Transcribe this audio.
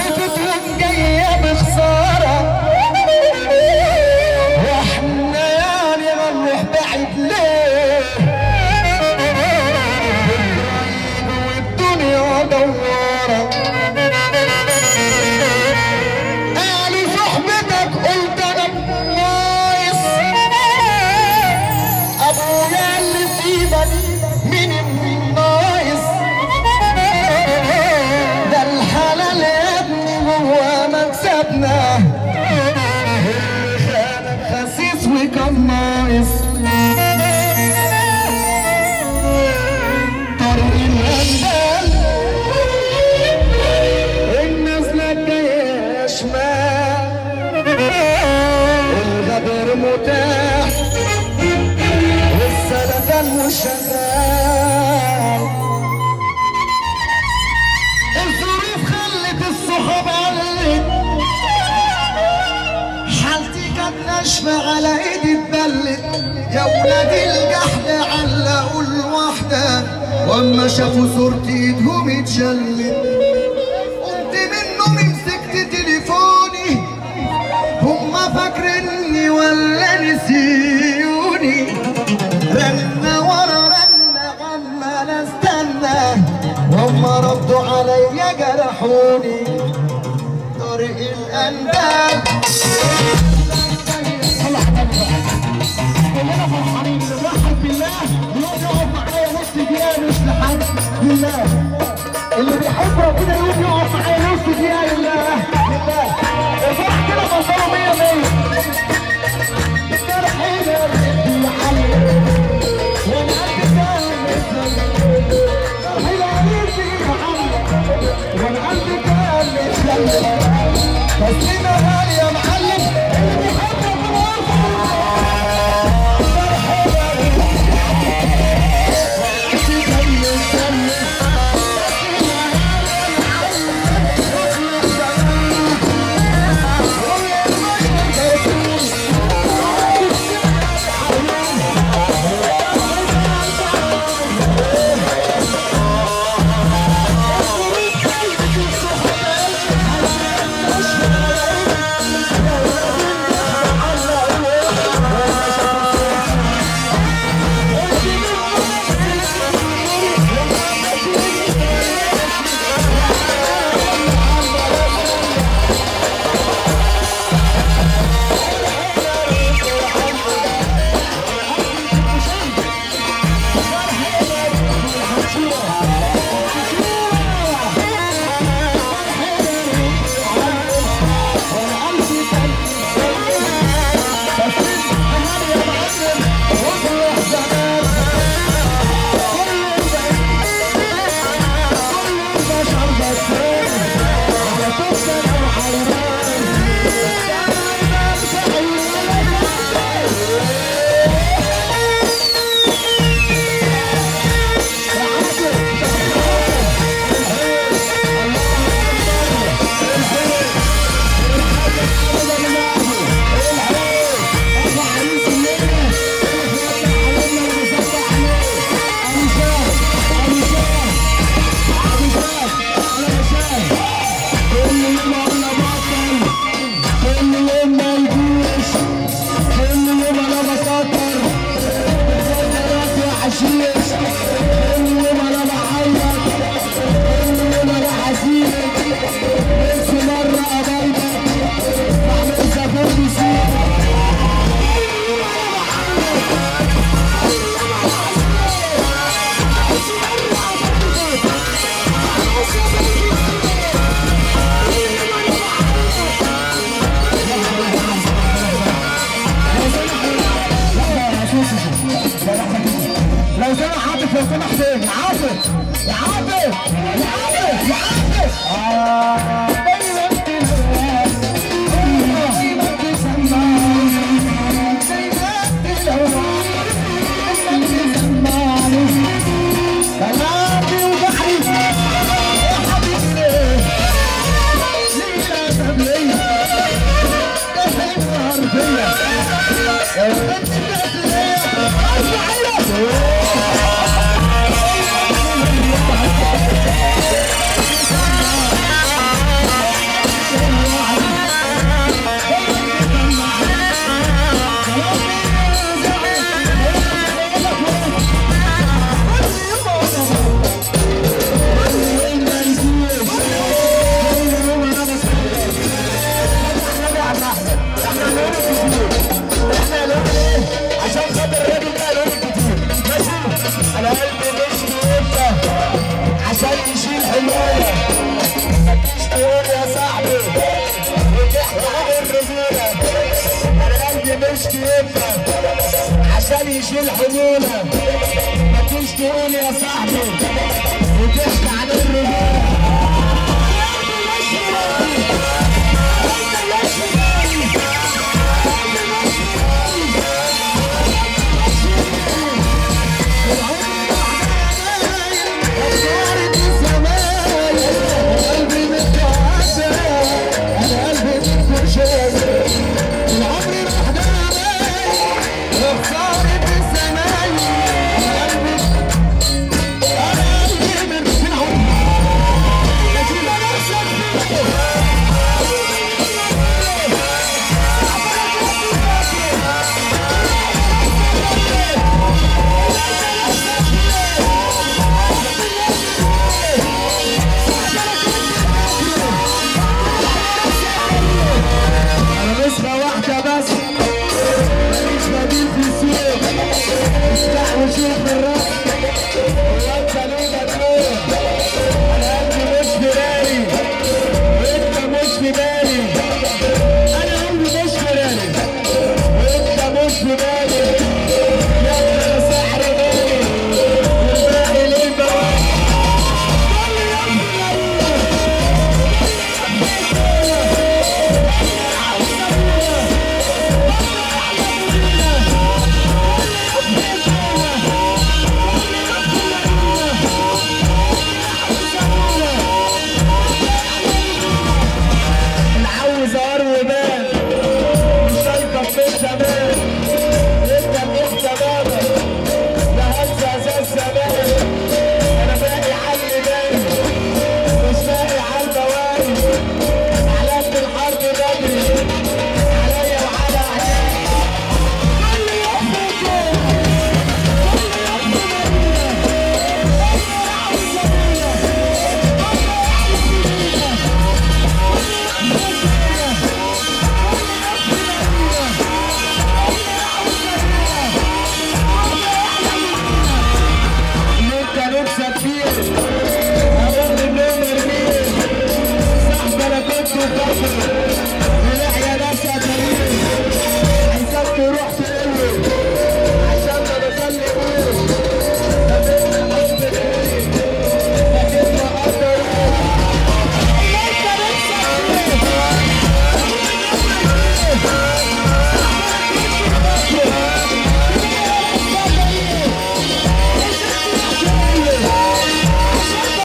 تكون جاية بخسارة واحنا يعني هنروح بعيد ليه قريب والدنيا دوارة قالوا صحبتك قلت انا نايص ابويا اللي سيبك من النايص ده الحلال يا ابني هو مكسبنا اللي خانك خسيس وكان ناقص طريق الهندال النازلة الجاية شمال الغدر متاح والسلكان مش شغال الظروف خلت الصحاب علت حالتي كانت ناشفة على ايدي اتبلت يا ولادي الجحد علقوا الوحدة واما شافوا صورتي ايدهم اتشلت قمت منه مسكت تليفوني هما فاكريني ولا نسيوني رنة ورا رنة عمال استنى هما ردوا عليا جرحوني طريق الاندال كلنا فرحانين نرحب بالله يقوم يقف معايا نص دقيقة مثل حد لله اللي بيحب ربنا يقوم يقف معايا نص دقيقة لله لله الفرح كده منظره 100 100 الفرح هنا بيعلي وانا قد كان الفرح العريس بيعلي وانا قد كان تسليمة غالية يا معلم اللي بيحب ربنا يرفع لو سمح عاطف لو سمح فين يا عاطف يا عاطف يا عاطف يا عاطف آه. كلامي وبحري يا حبيبي ليه لا تبلي تحب غربية يا بنت الدنيا ارجع كيفك عشان يشيل حمولك ما تجيش تقول يا صاحبي